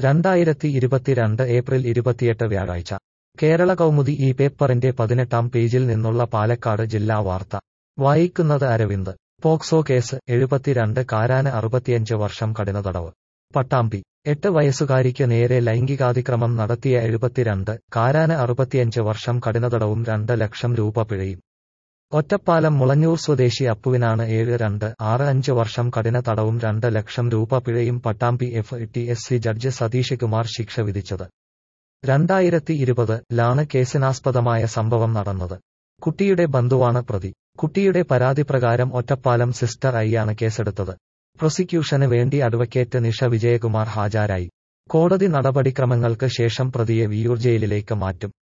രണ്ടായിരത്തി ഇരുപത്തിരണ്ട് ഏപ്രിൽ ഇരുപത്തിയെട്ട് വ്യാഴാഴ്ച കേരള കൗമുദി ഈ പേപ്പറിന്റെ പതിനെട്ടാം പേജിൽ നിന്നുള്ള പാലക്കാട് ജില്ലാ വാർത്ത വായിക്കുന്നത് അരവിന്ദ് പോക്സോ കേസ് എഴുപത്തിരണ്ട് കാരാന് അറുപത്തിയഞ്ച് വർഷം കഠിന തടവ് പട്ടാമ്പി എട്ട് വയസ്സുകാരിക്ക് നേരെ ലൈംഗികാതിക്രമം നടത്തിയ എഴുപത്തിരണ്ട് കാരാന് അറുപത്തിയഞ്ച് വർഷം കഠിനതടവും രണ്ട് ലക്ഷം രൂപ പിഴയും ഒറ്റപ്പാലം മുളഞ്ഞൂർ സ്വദേശി അപ്പുവിനാണ് ഏഴ് രണ്ട് ആറ് അഞ്ച് വർഷം കഠിന തടവും രണ്ട് ലക്ഷം രൂപ പിഴയും Pattambi F T S C judge Satheesh Kumar ശിക്ഷ വിധിച്ചത് രണ്ടായിരത്തി ഇരുപത് ലാണ് കേസിനാസ്പദമായ സംഭവം നടന്നത് കുട്ടിയുടെ ബന്ധുവാണ് പ്രതി കുട്ടിയുടെ പരാതി പ്രകാരം ഒറ്റപ്പാലം സിസ്റ്റർ ഐയാണ് കേസെടുത്തത് പ്രോസിക്യൂഷന് വേണ്ടി അഡ്വക്കേറ്റ് നിഷ വിജയകുമാർ ഹാജരായി കോടതി നടപടിക്രമങ്ങൾക്ക് ശേഷം പ്രതിയെ വിയൂർ ജയിലിലേക്ക് മാറ്റും